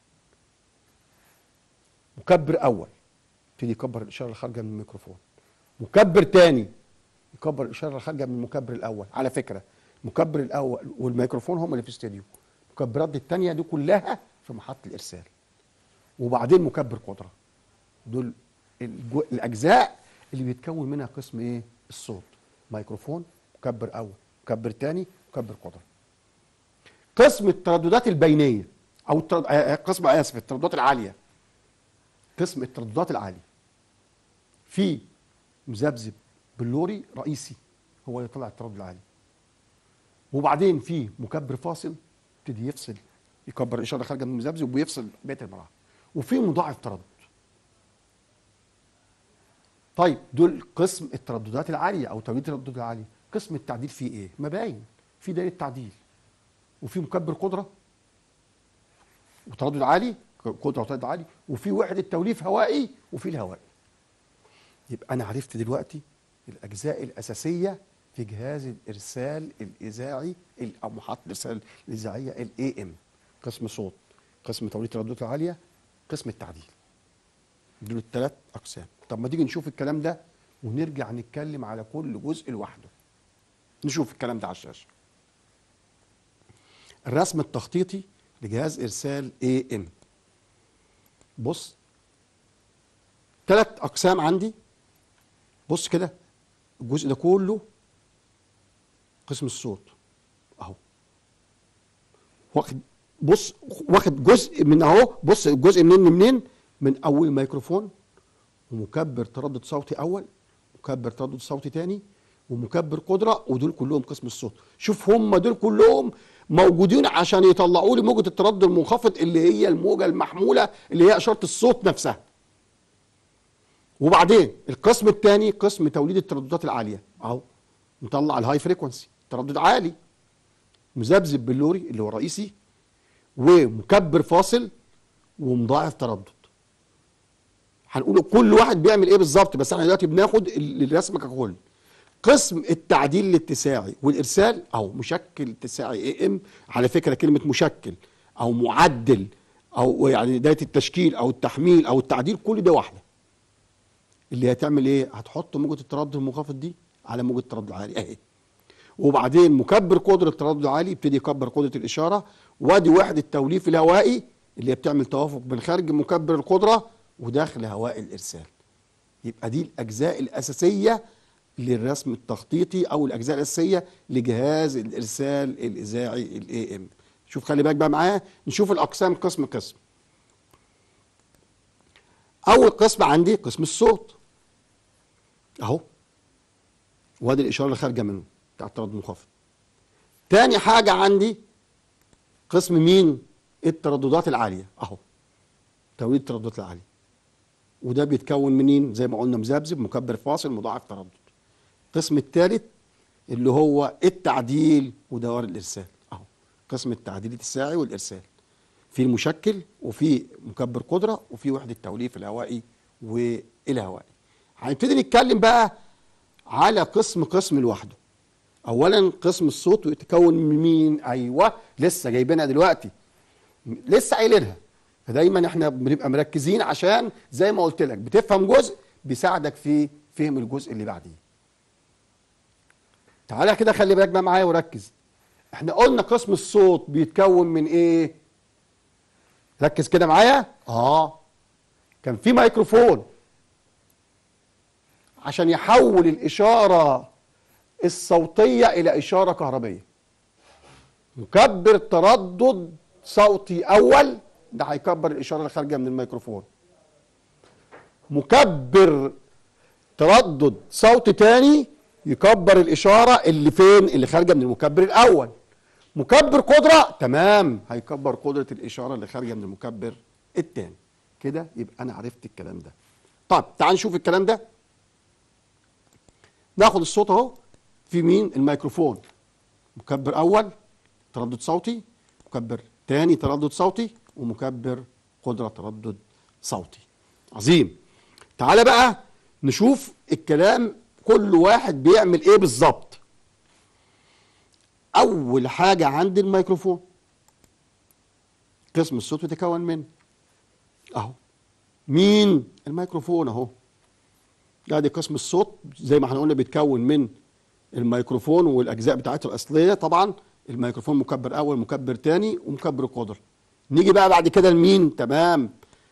مكبر اول يبتدي يكبر الاشاره اللي خارجه من الميكروفون مكبر تاني يكبر الاشاره اللي خارجه من المكبر الاول على فكره المكبر الاول والميكروفون هم اللي في الاستديو المكبرات التانية دي كلها في محطه الارسال وبعدين مكبر قدره دول الجو... الاجزاء اللي بيتكون منها قسم ايه الصوت ميكروفون مكبر اول مكبر تاني مكبر قدره قسم الترددات البينيه او الترد... آه، قسم اسف الترددات العاليه قسم الترددات العاليه في مذبذب بلوري رئيسي هو اللي طلع التردد العالي وبعدين في مكبر فاصل يبتدي يفصل يكبر الاشاره اللي خارجه من المذبذب ويفصل بقيه المراحل وفي مضاعف تردد طيب دول قسم الترددات العاليه او توليد الترددات العاليه قسم التعديل فيه ايه مباين في دايره تعديل وفي مكبر قدره وتردد عالي قدره وتردد عالي وفي وحده توليف هوائي وفي الهوائي يبقى انا عرفت دلوقتي الاجزاء الاساسيه في جهاز الارسال الاذاعي ال- او محطه الارسال الاذاعيه الاي ام قسم صوت قسم توليد الترددات العاليه قسم التعديل دول الثلاث اقسام طب ما تيجي نشوف الكلام ده ونرجع نتكلم على كل جزء لوحده نشوف الكلام ده على الشاشه الرسم التخطيطي لجهاز ارسال اي ام بص ثلاث اقسام عندي بص كده الجزء ده كله قسم الصوت اهو واخد بص واخد جزء من اهو بص الجزء منين منين من اول ميكروفون ومكبر تردد صوتي اول مكبر تردد صوتي تاني ومكبر قدره ودول كلهم قسم الصوت شوف هم دول كلهم موجودين عشان يطلعوا لي موجه التردد المنخفض اللي هي الموجه المحموله اللي هي اشاره الصوت نفسها وبعدين القسم الثاني قسم توليد الترددات العاليه اهو مطلع الهاي فريكونسي تردد عالي مذبذب بلوري اللي هو الرئيسي ومكبر فاصل ومضاعف تردد هنقول كل واحد بيعمل ايه بالظبط بس احنا دلوقتي بناخد ال- الرسم ككل قسم التعديل الاتساعي والارسال او مشكل اتساعي اي ام على فكره كلمه مشكل او معدل او يعني بدايه التشكيل او التحميل او التعديل كل ده واحده اللي هتعمل ايه هتحط موجه التردد المنخفض دي على موجه التردد العالي اهي وبعدين مكبر قدره التردد العالي يبتدي يكبر قدره الاشاره وادي وحده توليف الهوائي اللي هي بتعمل توافق بين خارج مكبر القدره وداخل هواء الارسال يبقى دي الاجزاء الاساسيه للرسم التخطيطي او الاجزاء الاساسيه لجهاز الارسال الاذاعي الاي ام شوف خلي بالك بقى معايا نشوف الاقسام قسم قسم اول قسم عندي قسم الصوت اهو وادي الاشاره اللي خارجه منه بتاع التردد المنخفض تاني حاجه عندي قسم مين الترددات العاليه اهو توليد الترددات العاليه وده بيتكون منين زي ما قلنا مذبذب مكبر فاصل مضاعف تردد القسم الثالث اللي هو التعديل ودوار الارسال اهو قسم التعديل الساعي والارسال في المشكل وفي مكبر قدره وفي وحده توليف الهوائي والهوائي هنبتدي نتكلم بقى على قسم قسم لوحده اولا قسم الصوت يتكون من مين ايوه لسه جايبينها دلوقتي لسه قايلينها فدايما احنا بنبقى مركزين عشان زي ما قلت لك بتفهم جزء بيساعدك في فهم الجزء اللي بعديه تعالى كده خلي بالك بقى معايا وركز احنا قلنا قسم الصوت بيتكون من ايه ركز كده معايا اه كان في ميكروفون عشان يحول الاشاره الصوتيه الى اشاره كهربيه مكبر تردد صوتي اول ده هيكبر الاشاره اللي خارجه من الميكروفون مكبر تردد صوتي تاني يكبر الاشاره اللي فين اللي خارجه من المكبر الاول مكبر قدره تمام هيكبر قدره الاشاره اللي خارجه من المكبر الثاني كده يبقى انا عرفت الكلام ده طب تعال نشوف الكلام ده ناخد الصوت اهو في مين الميكروفون مكبر اول تردد صوتي مكبر تاني تردد صوتي ومكبر قدره تردد صوتي عظيم تعالى بقى نشوف الكلام كل واحد بيعمل ايه بالظبط اول حاجه عندي الميكروفون قسم الصوت بيتكون من اهو مين الميكروفون اهو ده دي قسم الصوت زي ما احنا قلنا بيتكون من الميكروفون والاجزاء بتاعته الاصليه طبعا الميكروفون مكبر اول مكبر تاني ومكبر قدر نيجي بقى بعد كده لمين تمام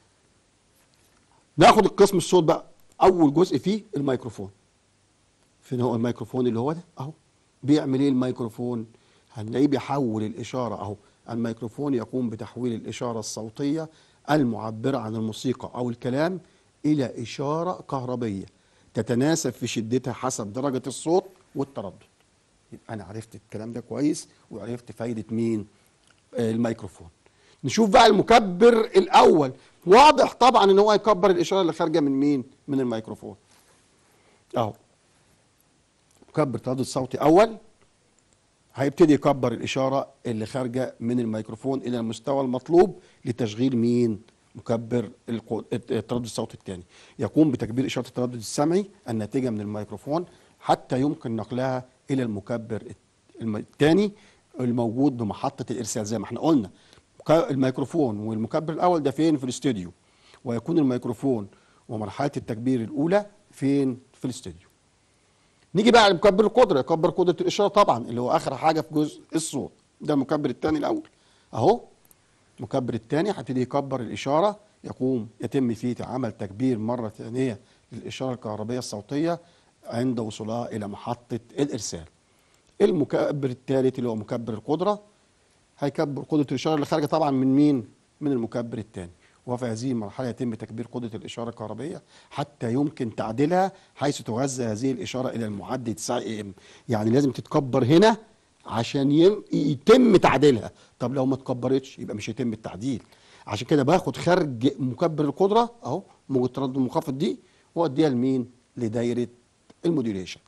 ناخد القسم الصوت بقى اول جزء فيه الميكروفون فين هو الميكروفون اللي هو ده اهو بيعمل ايه الميكروفون هنلاقيه بيحول الاشاره اهو الميكروفون يقوم بتحويل الاشاره الصوتيه المعبره عن الموسيقى او الكلام الى اشاره كهربيه تتناسب في شدتها حسب درجه الصوت والتردد يبقى انا عرفت الكلام ده كويس وعرفت فايده مين آه الميكروفون نشوف بقى المكبر الاول واضح طبعا ان هو يكبر الاشاره اللي خارجه من مين من الميكروفون اهو مكبر تردد صوتي اول هيبتدي يكبر الاشاره اللي خارجه من الميكروفون الى المستوى المطلوب لتشغيل مين مكبر التردد الصوتي الثاني يقوم بتكبير اشاره التردد السمعي الناتجه من الميكروفون حتى يمكن نقلها الى المكبر الثاني الموجود بمحطه الارسال زي ما احنا قلنا الميكروفون والمكبر الاول ده فين في الاستوديو ويكون الميكروفون ومرحله التكبير الاولى فين في الاستوديو نيجي بقى لمكبر القدره يكبر قدره الاشاره طبعا اللي هو اخر حاجه في جزء الصوت ده المكبر الثاني الاول اهو المكبر الثاني هيبتدي يكبر الاشاره يقوم يتم فيه عمل تكبير مره ثانيه للاشاره الكهربائيه الصوتيه عند وصولها الى محطه الارسال المكبر الثالث اللي هو مكبر القدره هيكبر قدره الاشاره اللي خارجه طبعا من مين من المكبر الثاني وفي هذه المرحلة يتم تكبير قدرة الإشارة الكهربية حتى يمكن تعديلها حيث توزع هذه الإشارة إلى المعدل 9 ام يعني لازم تتكبر هنا عشان يتم تعديلها طب لو ما اتكبرتش يبقى مش هيتم التعديل عشان كده باخد خارج مكبر القدرة أهو موجة التردد المنخفض دي وأديها لمين لدايرة الموديوليشن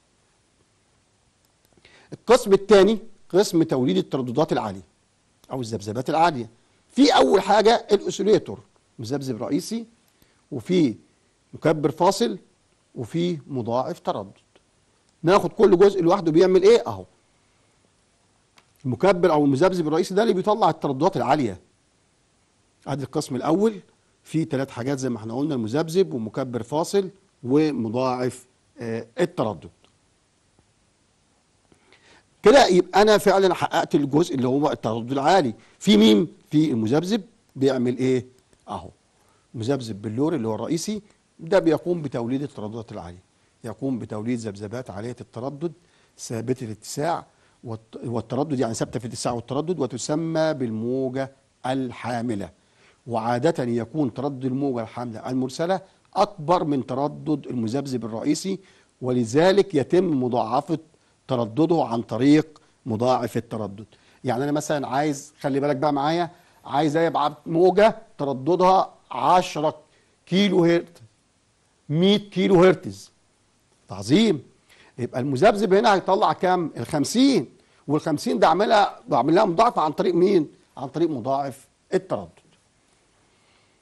القسم الثاني قسم توليد الترددات العالية أو الذبذبات العالية في أول حاجة الأوسيليتور مذبذب رئيسي وفي مكبر فاصل وفي مضاعف تردد ناخد كل جزء لوحده بيعمل ايه اهو المكبر او المذبذب الرئيسي ده اللي بيطلع الترددات العاليه ادي القسم الاول في ثلاث حاجات زي ما احنا قلنا المذبذب ومكبر فاصل ومضاعف آه التردد كده يبقى انا فعلا حققت الجزء اللي هو التردد العالي في مين في المذبذب بيعمل ايه اهو مذبذب باللور اللي هو الرئيسي ده بيقوم بتوليد الترددات العاليه يقوم بتوليد ذبذبات عاليه التردد ثابته الاتساع والتردد يعني ثابته في الاتساع والتردد وتسمى بالموجه الحامله وعاده يكون تردد الموجه الحامله المرسله اكبر من تردد المذبذب الرئيسي ولذلك يتم مضاعفه تردده عن طريق مضاعف التردد يعني انا مثلا عايز خلي بالك بقى معايا عايز ابعت موجه ترددها 10 كيلو هرتز 100 كيلو هرتز عظيم يبقى المذبذب هنا هيطلع كام ال 50 وال 50 ده اعملها بعمل لها مضاعفه عن طريق مين عن طريق مضاعف التردد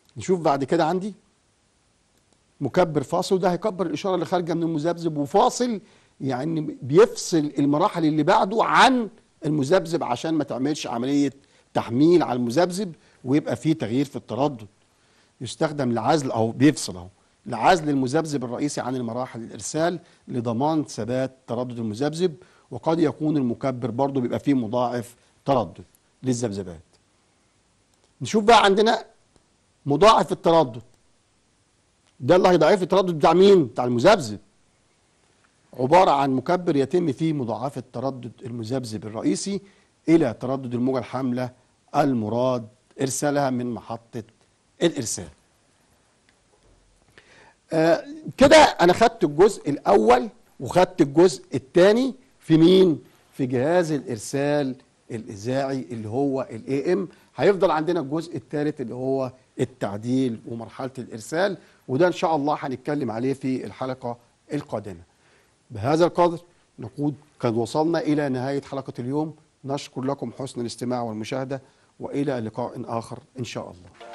نشوف بعد كده عندي مكبر فاصل ده هيكبر الاشاره اللي خارجه من المذبذب وفاصل يعني بيفصل المراحل اللي بعده عن المذبذب عشان ما تعملش عمليه تحميل على المذبذب ويبقى فيه تغيير في التردد يستخدم لعزل او بيفصل اهو لعزل المذبذب الرئيسي عن المراحل الارسال لضمان ثبات تردد المذبذب وقد يكون المكبر برضه بيبقى فيه مضاعف تردد للذبذبات نشوف بقى عندنا مضاعف التردد ده اللي هيضاعف التردد بتاع مين بتاع المذبذب عبارة عن مكبر يتم فيه مضاعفة تردد المذبذب الرئيسي إلى تردد الموجة الحاملة المراد إرسالها من محطة الإرسال آه كده أنا خدت الجزء الأول وخدت الجزء الثاني في مين؟ في جهاز الإرسال الإذاعي اللي هو الاي ام هيفضل عندنا الجزء الثالث اللي هو التعديل ومرحلة الإرسال وده إن شاء الله هنتكلم عليه في الحلقة القادمة بهذا القدر نقول قد وصلنا إلى نهاية حلقة اليوم نشكر لكم حسن الاستماع والمشاهدة وإلى لقاء آخر إن شاء الله